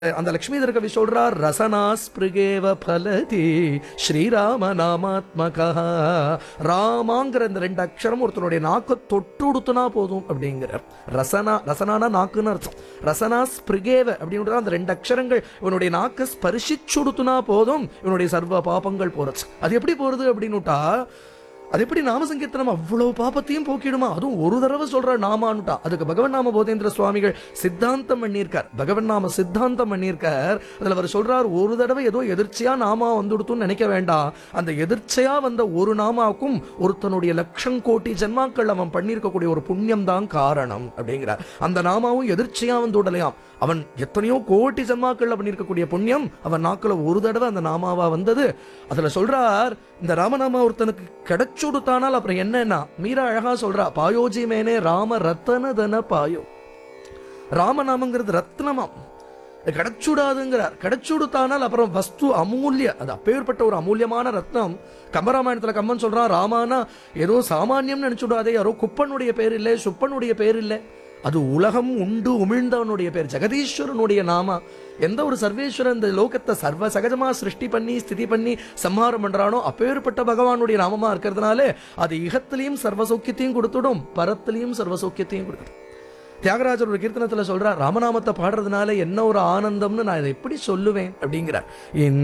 அந்த லக்ஷ்மிதர கவி சொல்றார் ரசனா ஸ்பிருகேவ பலதி ஸ்ரீராம நாமாத்மகா ராமாங்கிற இந்த ரெண்டு அக்ஷரம் ஒருத்தனுடைய நாக்கு தொட்டு உடுத்துனா போதும் அப்படிங்கிறார் ரசனா ரசனானா நாக்குன்னு அர்த்தம் ரசனா ஸ்பிருகேவ அப்படின்ற அந்த ரெண்டு அக்ஷரங்கள் இவனுடைய நாக்கு ஸ்பர்ஷிச்சுடுத்துனா போதும் இவனுடைய சர்வ பாபங்கள் போறது அது எப்படி போறது அப்படின்னுட்டா அது எப்படி நாம சங்கீர்த்தனம் அவ்வளவு பாபத்தையும் போக்கிடுமா அதுவும் ஒரு தடவை சொல்ற நாமான்னுட்டா அதுக்கு பகவன் நாம போதேந்திர சுவாமிகள் சித்தாந்தம் பண்ணியிருக்கார் பகவன் நாம சித்தாந்தம் பண்ணியிருக்கார் அதுல அவர் சொல்றார் ஒரு தடவை ஏதோ எதிர்ச்சியா நாமா வந்துடுத்துன்னு நினைக்க வேண்டாம் அந்த எதிர்ச்சையா வந்த ஒரு நாமாவுக்கும் ஒருத்தனுடைய லட்சம் கோடி ஜென்மாக்கள் அவன் பண்ணியிருக்கக்கூடிய ஒரு புண்ணியம் தான் காரணம் அப்படிங்கிறார் அந்த நாமாவும் எதிர்ச்சியா வந்து விடலையாம் அவன் எத்தனையோ கோடி ஜென்மாக்கள்ல பண்ணியிருக்கக்கூடிய புண்ணியம் அவன் நாக்குல ஒரு தடவை அந்த நாமாவா வந்தது அதுல சொல்றார் இந்த ராமநாமா ஒருத்தனுக்கு கிடைச்சுடுத்தானால் அப்புறம் என்னன்னா மீரா அழகா சொல்றா பாயோஜி மேனே ராம ரத்தன தன பாயோ ராமநாமங்கிறது ரத்னமாம் இது கிடைச்சுடாதுங்கிறார் கிடைச்சுடுத்தானால் அப்புறம் வஸ்து அமூல்ய அது அப்பேற்பட்ட ஒரு அமூல்யமான ரத்னம் கம்பராமாயணத்துல கம்மன் சொல்றான் ராமானா ஏதோ சாமானியம் நினைச்சுடாதே யாரோ குப்பனுடைய பேர் இல்லை சுப்பனுடைய பேர் இல்லை அது உலகம் உண்டு உமிழ்ந்தவனுடைய பேர் ஜெகதீஸ்வரனுடைய நாமா எந்த ஒரு சர்வேஸ்வரன் இந்த லோகத்தை சர்வ சகஜமா சிருஷ்டி பண்ணி ஸ்திதி பண்ணி சம்ஹாரம் பண்றானோ அப்பேற்பட்ட பகவானுடைய நாமமா இருக்கிறதுனால அது இகத்திலையும் சர்வ சௌக்கியத்தையும் கொடுத்துடும் பரத்திலையும் சர்வ சௌக்கியத்தையும் கொடுத்துடும் தியாகராஜர் ஒரு கீர்த்தனத்துல சொல்றார் ராமநாமத்தை பாடுறதுனால என்ன ஒரு ஆனந்தம்னு நான் இதை எப்படி சொல்லுவேன் அப்படிங்கிறார்